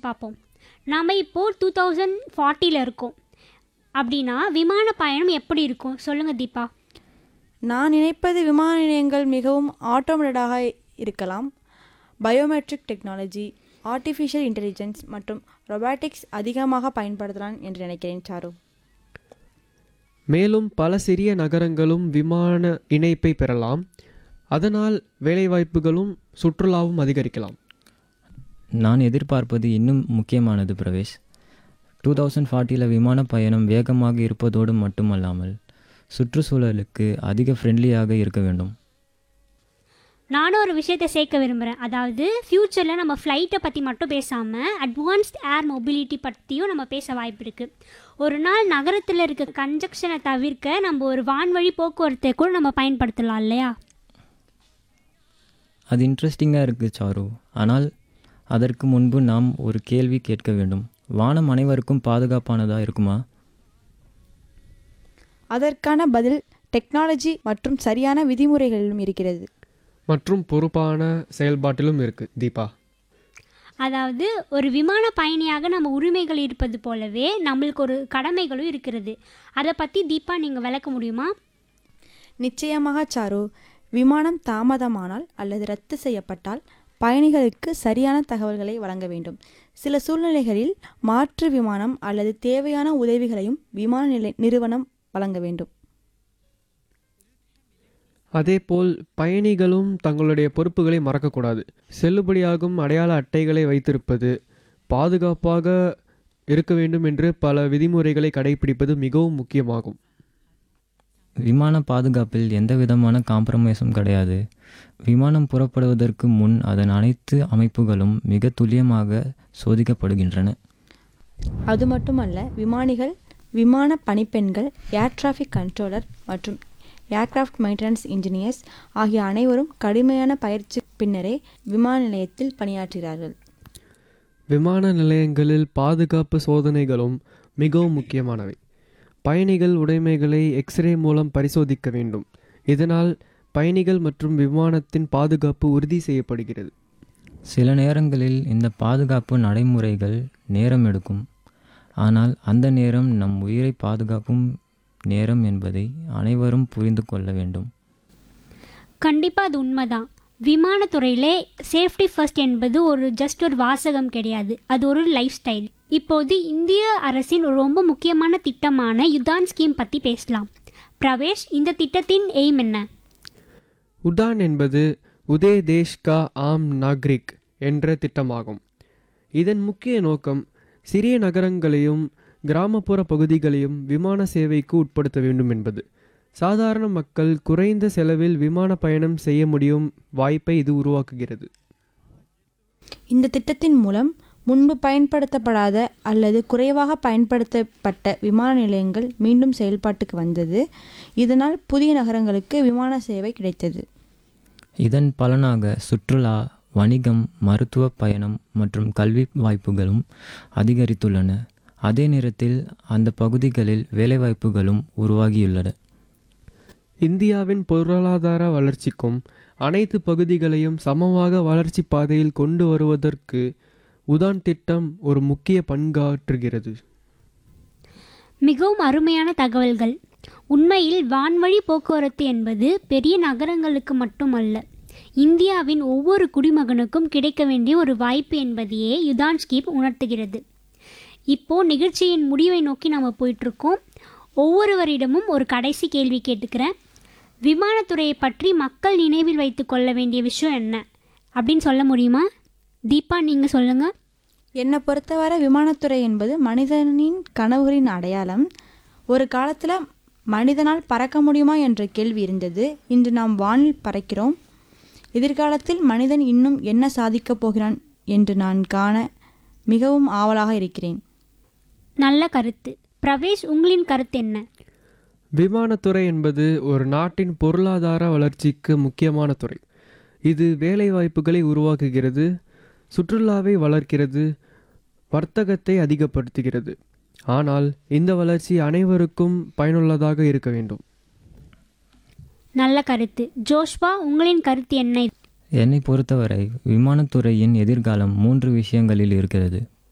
பார்ப்போம் நாம் இப்போது டூ தௌசண்ட் ஃபார்ட்டியில் இருக்கோம் அப்படின்னா விமான பயணம் எப்படி இருக்கும் சொல்லுங்கள் தீபா நான் நினைப்பது விமான நிலையங்கள் மிகவும் ஆட்டோமேட்டடாக இருக்கலாம் பயோமெட்ரிக் டெக்னாலஜி ஆர்டிஃபிஷியல் இன்டெலிஜென்ஸ் மற்றும் ரொபாட்டிக்ஸ் அதிகமாக பயன்படுத்தலாம் என்று நினைக்கிறேன் சாரு மேலும் பல சிறிய நகரங்களும் விமான இணைப்பை பெறலாம் அதனால் வேலைவாய்ப்புகளும் சுற்றுலாவும் அதிகரிக்கலாம் நான் எதிர்பார்ப்பது இன்னும் முக்கியமானது பிரவேஷ் டூ தௌசண்ட் ஃபார்ட்டியில் விமான பயணம் வேகமாக இருப்பதோடு மட்டுமல்லாமல் சுற்றுச்சூழலுக்கு அதிக ஃப்ரெண்ட்லியாக இருக்க வேண்டும் நானும் ஒரு விஷயத்தை சேர்க்க விரும்புகிறேன் அதாவது ஃப்யூச்சரில் நம்ம ஃப்ளைட்டை பற்றி மட்டும் பேசாமல் அட்வான்ஸ்ட் ஏர் மொபிலிட்டி பற்றியும் நம்ம பேச வாய்ப்பு இருக்குது ஒரு நாள் நகரத்தில் இருக்க கன்ஜக்ஷனை தவிர்க்க நம்ம ஒரு வான்வழி போக்குவரத்தை கூட நம்ம பயன்படுத்தலாம் இல்லையா அது இன்ட்ரெஸ்டிங்காக இருக்குது சாரு ஆனால் அதற்கு முன்பு நாம் ஒரு கேள்வி கேட்க வேண்டும் வானம் அனைவருக்கும் பாதுகாப்பானதாக இருக்குமா அதற்கான பதில் டெக்னாலஜி மற்றும் சரியான விதிமுறைகளிலும் இருக்கிறது மற்றும் பொறுப்பான செயல்பாட்டிலும் இருக்குது தீபா அதாவது ஒரு விமான பயணியாக நம்ம உரிமைகள் இருப்பது போலவே நம்மளுக்கு ஒரு கடமைகளும் இருக்கிறது அதை பற்றி தீபா நீங்கள் விளக்க முடியுமா நிச்சயமாக சாரு விமானம் தாமதமானால் அல்லது ரத்து செய்யப்பட்டால் பயணிகளுக்கு சரியான தகவல்களை வழங்க வேண்டும் சில சூழ்நிலைகளில் மாற்று விமானம் அல்லது தேவையான உதவிகளையும் விமான நிலை நிறுவனம் வழங்க வேண்டும் அதேபோல் பயணிகளும் தங்களுடைய பொறுப்புகளை மறக்கக்கூடாது செல்லுபடியாகும் அடையாள அட்டைகளை வைத்திருப்பது பாதுகாப்பாக இருக்க வேண்டும் என்று பல விதிமுறைகளை கடைபிடிப்பது மிகவும் முக்கியமாகும் விமான பாதுகாப்பில் எந்த விதமான காம்ப்ரமைஸும் கிடையாது விமானம் புறப்படுவதற்கு முன் அதன் அனைத்து அமைப்புகளும் மிக துல்லியமாக சோதிக்கப்படுகின்றன அது மட்டுமல்ல விமானிகள் விமான பணிப்பெண்கள் ஏர் டிராஃபிக் கண்ட்ரோலர் மற்றும் ஏர்கிராஃப்ட் மெயின்டெனன்ஸ் இன்ஜினியர்ஸ் ஆகிய அனைவரும் கடுமையான பயிற்சி பின்னரே விமான நிலையத்தில் பணியாற்றுகிறார்கள் விமான நிலையங்களில் பாதுகாப்பு சோதனைகளும் மிகவும் முக்கியமானவை பயணிகள் உடைமைகளை எக்ஸ்ரே மூலம் பரிசோதிக்க வேண்டும் இதனால் பயணிகள் மற்றும் விமானத்தின் பாதுகாப்பு உறுதி செய்யப்படுகிறது சில நேரங்களில் இந்த பாதுகாப்பு நடைமுறைகள் நேரம் எடுக்கும் ஆனால் அந்த நேரம் நம் உயிரை பாதுகாக்கும் நேரம் என்பதை அனைவரும் புரிந்து கொள்ள வேண்டும் கண்டிப்பாக அது உண்மைதான் விமானத்துறையிலே சேஃப்டி ஃபர்ஸ்ட் என்பது ஒரு ஜஸ்ட் ஒரு வாசகம் கிடையாது அது ஒரு லைஃப் ஸ்டைல் இப்போது இந்திய அரசின் ஒரு ரொம்ப முக்கியமான திட்டமான யுதான் ஸ்கீம் பற்றி பேசலாம் பிரவேஷ் இந்த திட்டத்தின் எய்ம் என்ன உடான் என்பது உதே தேஷ் கா ஆம் நாக்ரிக் என்ற திட்டமாகும் இதன் முக்கிய நோக்கம் சிறிய நகரங்களையும் கிராமப்புற பகுதிகளையும் விமான சேவைக்கு உட்படுத்த வேண்டும் என்பது சாதாரண மக்கள் குறைந்த செலவில் விமான பயணம் செய்ய முடியும் வாய்ப்பை இது உருவாக்குகிறது இந்த திட்டத்தின் மூலம் முன்பு பயன்படுத்தப்படாத அல்லது குறைவாக பயன்படுத்தப்பட்ட விமான நிலையங்கள் மீண்டும் செயல்பாட்டுக்கு வந்தது இதனால் புதிய நகரங்களுக்கு விமான சேவை கிடைத்தது இதன் பலனாக சுற்றுலா வணிகம் மருத்துவ பயணம் மற்றும் கல்வி வாய்ப்புகளும் அதிகரித்துள்ளன அதே நேரத்தில் அந்த பகுதிகளில் வேலைவாய்ப்புகளும் உருவாகியுள்ளன இந்தியாவின் பொருளாதார வளர்ச்சிக்கும் அனைத்து பகுதிகளையும் சமமாக வளர்ச்சி பாதையில் கொண்டு வருவதற்கு உதான் திட்டம் ஒரு முக்கிய பங்காற்றுகிறது மிகவும் அருமையான தகவல்கள் உண்மையில் வான்வழி போக்குவரத்து என்பது பெரிய நகரங்களுக்கு மட்டுமல்ல இந்தியாவின் ஒவ்வொரு குடிமகனுக்கும் கிடைக்க வேண்டிய ஒரு வாய்ப்பு என்பதையே யுதான் ஸ்கீம் உணர்த்துகிறது இப்போ நிகழ்ச்சியின் முடிவை நோக்கி நம்ம போயிட்டுருக்கோம் ஒவ்வொருவரிடமும் ஒரு கடைசி கேள்வி கேட்டுக்கிறேன் விமானத்துறையை பற்றி மக்கள் நினைவில் வைத்து கொள்ள வேண்டிய விஷயம் என்ன அப்படின்னு சொல்ல முடியுமா தீபா நீங்கள் சொல்லுங்கள் என்னை பொறுத்தவரை விமானத்துறை என்பது மனிதனின் கனவுகளின் அடையாளம் ஒரு காலத்தில் மனிதனால் பறக்க முடியுமா என்ற கேள்வி இருந்தது இன்று நாம் வானில் பறக்கிறோம் எதிர்காலத்தில் மனிதன் இன்னும் என்ன சாதிக்கப் போகிறான் என்று நான் காண மிகவும் ஆவலாக இருக்கிறேன் நல்ல கருத்து பிரவேஷ் உங்களின் கருத்து என்ன விமானத்துறை என்பது ஒரு நாட்டின் பொருளாதார வளர்ச்சிக்கு முக்கியமான துறை இது வேலைவாய்ப்புகளை உருவாக்குகிறது சுற்றுலாவை வளர்க்கிறது வர்த்தகத்தை அதிகப்படுத்துகிறது ஆனால் இந்த வளர்ச்சி அனைவருக்கும் பயனுள்ளதாக இருக்க வேண்டும் நல்ல கருத்து ஜோஷ்வா உங்களின் கருத்து என்ன என்னை பொறுத்தவரை விமானத்துறையின் எதிர்காலம் மூன்று விஷயங்களில் இருக்கிறது